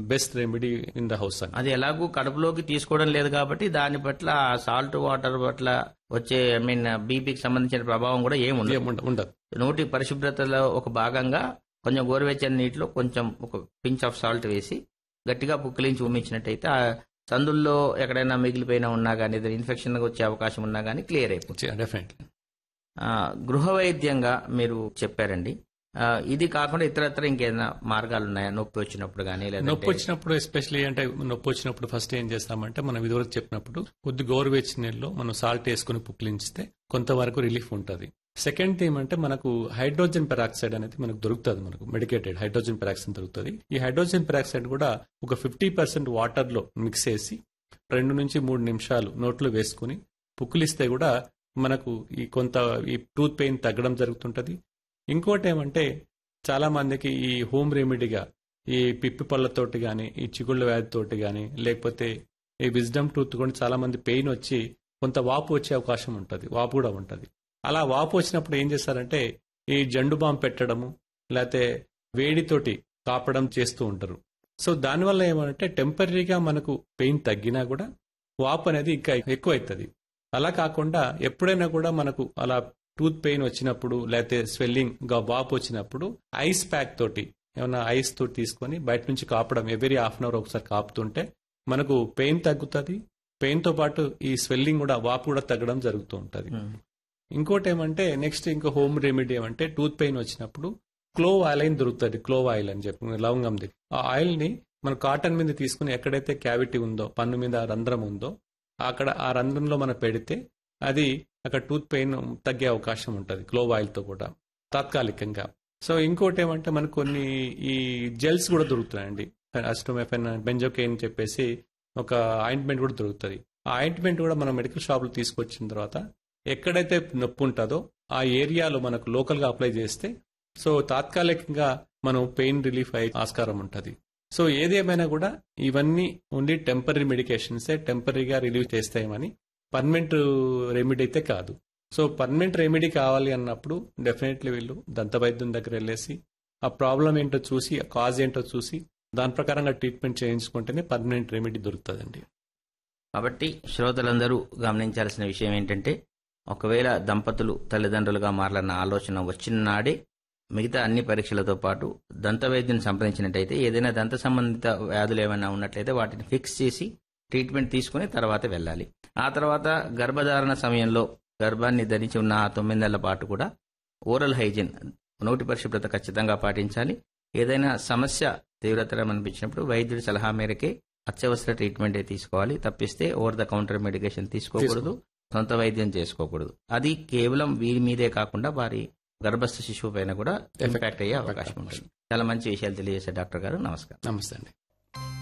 best remedy in the house అని అది ఎలాగూ కడుపులోకి తీసుకోవడం లేదు కాబట్టి దాని పట్ల సాల్ట్ వాటర్ పట్ల వచ్చే ఐ మీన్ బీపీకి సంబంధించిన ప్రభావం కూడా ఏముంది ఏం ఉండ- ఉండదు నోటి పరిశుభ్రతలో ఒక భాగంగా కొంచెం గోరువెచ్చని నీటిలో కొంచెం ఒక పించ్ ఆఫ్ సాల్ట్ వేసి గట్టిగా పుక్కిలించి ఉమ్మించినట్టయితే ఆ సందుల్లో ఎక్కడైనా మిగిలిపోయిన ఉన్నా కానీ ఏదైనా ఇన్ఫెక్షన్ వచ్చే అవకాశం ఉన్నా కానీ క్లియర్ అయిపోతుంది డెఫినెట్లీ ఆ, గృహ వైద్యంగా మీరు చెప్పారండి ఆ, ఇది కాకుండా ఇతరత్ర ఇంకేదైనా మార్గాలు ఉన్నాయా నొప్పి వచ్చినప్పుడు కానీ నొప్పి వచ్చినప్పుడు ఎస్పెషల్లీ అంటే నొప్పి వచ్చినప్పుడు ఫస్ట్ ఏం చేస్తామంటే మనం ఇదివరకు చెప్పినప్పుడు కొద్ది గోరువెచ్చని నీళ్ళలో మనం సాల్ట్ వేసుకుని పుక్లించితే కొంతవరకు రిలీఫ్ ఉంటుంది సెకండ్ థీమ్ అంటే మనకు హైడ్రోజన్ పెరాక్సైడ్ అనేది మనకు దొరుకుతుంది మనకు మెడికేటెడ్ హైడ్రోజన్ పెరాక్సైడ్ దొరుకుతుంది ఈ హైడ్రోజన్ పెరాక్సైడ్ కూడా ఒక ఫిఫ్టీ పర్సెంట్ వాటర్ లో మిక్స్ చేసి రెండు నుంచి మూడు నిమిషాలు నోట్లో వేసుకుని పుక్కిలిస్తే కూడా మనకు ఈ కొంత ఈ టూత్ పెయిన్ తగ్గడం జరుగుతుంటది ఇంకోటి ఏమంటే చాలా మందికి ఈ హోమ్ రెమెడీగా ఈ పిప్పి పళ్ళతోటి గాని ఈ చిగుళ్ళ వ్యాధితోటి గాని లేకపోతే ఈ విజ్డమ్ టూత్ కూడా చాలా మంది పెయిన్ వచ్చి కొంత వాపు వచ్చే అవకాశం ఉంటుంది వాపు కూడా ఉంటుంది అలా వాపు వచ్చినప్పుడు ఏం చేస్తారంటే ఈ జండు బాంబు పెట్టడము లేకపోతే వేడితోటి కాపడం చేస్తూ ఉంటారు సో దానివల్ల ఏమంటే టెంపరీగా మనకు పెయిన్ తగ్గినా కూడా వాపు అనేది ఇంకా ఎక్కువ అవుతుంది అలా కాకుండా ఎప్పుడైనా కూడా మనకు అలా టూత్ పెయిన్ వచ్చినప్పుడు లేకపోతే స్వెల్లింగ్ గా వాపు వచ్చినప్పుడు ఐస్ ప్యాక్ తోటి ఏమైనా ఐస్ తోటి తీసుకొని బయట నుంచి కాపడం ఎవరీ హాఫ్ అన్ అవర్ ఒకసారి కాపుతుంటే మనకు పెయిన్ తగ్గుతుంది పెయిన్ తో పాటు ఈ స్వెల్లింగ్ కూడా వాపు కూడా తగ్గడం జరుగుతూ ఉంటది ఇంకోటి ఏమంటే నెక్స్ట్ ఇంకో హోమ్ రెమెడీ ఏమంటే టూత్ పెయిన్ వచ్చినప్పుడు క్లోవ్ ఆయిల్ అని దొరుకుతుంది క్లోవ్ ఆయిల్ అని చెప్పి లవంగంది ఆ ఆయిల్ ని మన కాటన్ మీద తీసుకుని ఎక్కడైతే క్యావిటీ ఉందో పన్ను మీద రంధ్రం ఉందో అక్కడ ఆ రంధ్రంలో మనం పెడితే అది అక్కడ టూత్ పెయిన్ తగ్గే అవకాశం ఉంటుంది క్లోవ్ ఆయిల్ తో కూడా తాత్కాలికంగా సో ఇంకోటి ఏమంటే మనకు కొన్ని ఈ జెల్స్ కూడా దొరుకుతున్నాయండి అస్టోమెఫెన్ బెంజోకెయిన్ చెప్పేసి ఒక ఆయింట్మెంట్ కూడా దొరుకుతుంది ఆ ఆయింట్మెంట్ కూడా మనం మెడికల్ షాప్ లో తీసుకొచ్చిన తర్వాత ఎక్కడైతే నొప్పి ఉంటుందో ఆ ఏరియాలో మనకు లోకల్ గా అప్లై చేస్తే సో తాత్కాలికంగా మనం పెయిన్ రిలీఫ్ అయ్యే ఆస్కారం ఉంటుంది సో ఏదేమైనా కూడా ఇవన్నీ ఓన్లీ టెంపరీ మెడికేషన్సే టెంపరీగా రిలీవ్ చేస్తాయని పర్మనెంట్ రెమెడీ అయితే కాదు సో పర్మనెంట్ రెమెడీ కావాలి అన్నప్పుడు డెఫినెట్లీ వీళ్ళు దంత వైద్యం దగ్గర వెళ్ళేసి ఆ ప్రాబ్లం ఏంటో చూసి ఆ కాజ్ ఏంటో చూసి దాని ప్రకారంగా ట్రీట్మెంట్ చేయించుకుంటేనే పర్మనెంట్ రెమెడీ దొరుకుతుందండి కాబట్టి శ్రోతలందరూ గమనించాల్సిన విషయం ఏంటంటే ఒకవేళ దంపతులు తల్లిదండ్రులుగా మారాలన్న ఆలోచన వచ్చిన నాడే మిగతా అన్ని పరీక్షలతో పాటు దంత వైద్యుని సంప్రదించినట్టయితే ఏదైనా దంత సంబంధిత వ్యాధులు ఏమైనా ఉన్నట్లయితే వాటిని ఫిక్స్ చేసి ట్రీట్మెంట్ తీసుకుని తర్వాత వెళ్ళాలి ఆ తర్వాత గర్భధారణ సమయంలో గర్భాన్ని ధరించి ఉన్న ఆ తొమ్మిది నెలల పాటు కూడా ఓరల్ హైజీన్ నోటి పరిశుభ్రత ఖచ్చితంగా పాటించాలి ఏదైనా సమస్య తీవ్రతరం అనిపించినప్పుడు వైద్యుడి సలహా మేరకే అత్యవసర ట్రీట్మెంటే తీసుకోవాలి తప్పిస్తే ఓవర్ ద కౌంటర్ మెడికేషన్ తీసుకోకూడదు సొంత వైద్యం చేసుకోకూడదు అది కేవలం వీరి మీదే కాకుండా వారి గర్భస్థ శిశువు పైన కూడా ఇంపాక్ట్ అయ్యే అవకాశం ఉంటుంది చాలా మంచి విషయాలు తెలియజేశారు డాక్టర్ గారు నమస్కారం నమస్తే అండి